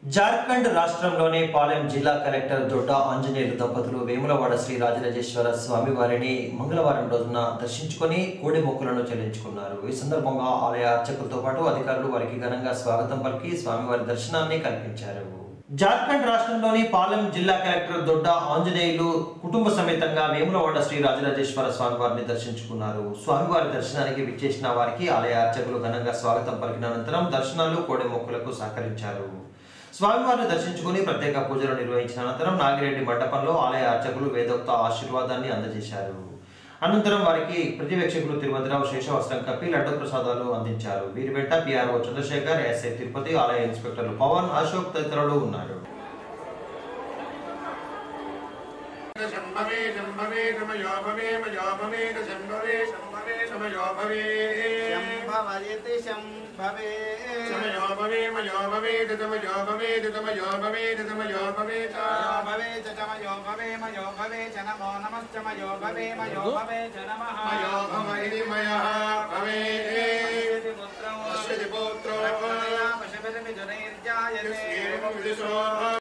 జార్ఖండ్ రాష్ట్రంలోని పాలెం జిల్లా కలెక్టర్ దొడ్డ ఆంజనేయులు దంపతులు వేములవాడ శ్రీ రాజరాజేశ్వర స్వామి వారిని మంగళవారం రోజున దర్శించుకొని కోడి మొక్కులను చెల్లించుకున్నారు ఈ సందర్భంగా ఆలయ అర్చకులతో పాటు అధికారులు వారికి ఘనంగా స్వాగతం పలికి స్వామివారి దర్శనాన్ని కల్పించారు జార్ఖండ్ రాష్ట్రంలోని పాలెం జిల్లా కలెక్టర్ దొడ్డ ఆంజనేయులు కుటుంబ సమేతంగా వేములవాడ శ్రీ రాజరాజేశ్వర స్వామి వారిని దర్శించుకున్నారు స్వామివారి దర్శనానికి విచ్చేసిన వారికి ఆలయ అర్చకులు ఘనంగా స్వాగతం పలికిన అనంతరం దర్శనాలు కోడి మొక్కులకు సహకరించారు స్వామివారిని దర్శించుకుని ప్రత్యేక పూజలు నిర్వహించిన అనంతరం నాగిరెడ్డి మండపంలో ఆలయ అర్చకులు వేదోక్త ఆశీర్వాదాన్ని అందజేశారు అనంతరం వారికి ప్రతివేక్షకులు తిరుమతిరావు శేషవస్త్రం కప్పి లడ్డు ప్రసాదాలు అందించారు వీరి వెంట పిఆర్ఓ చంద్రశేఖర్ ఎస్ఐ తిరుపతి ఆలయ ఇన్స్పెక్టర్లు పవన్ అశోక్ తదితరులు ఉన్నారు శంభవే శంభవే శమయో భవే మయో భవే శంభవే శంభవే శమయో భవే శంభవయతి శంభవే శమయో భవే మయో భవే తమయో భవే తమయో భవే తమయో భవే మయో భవే చ చమయో భవే మయో భవే చ నమో నమశ్చ మయో భవే మయో భవే చ నమః మయో భవ ఇది మయః భవే పశ్యతి పుత్రో పశ్యతి పుత్రో రక్తమయా పశుపతిమిథునైర్జాయతే యస్యేవం విదుషో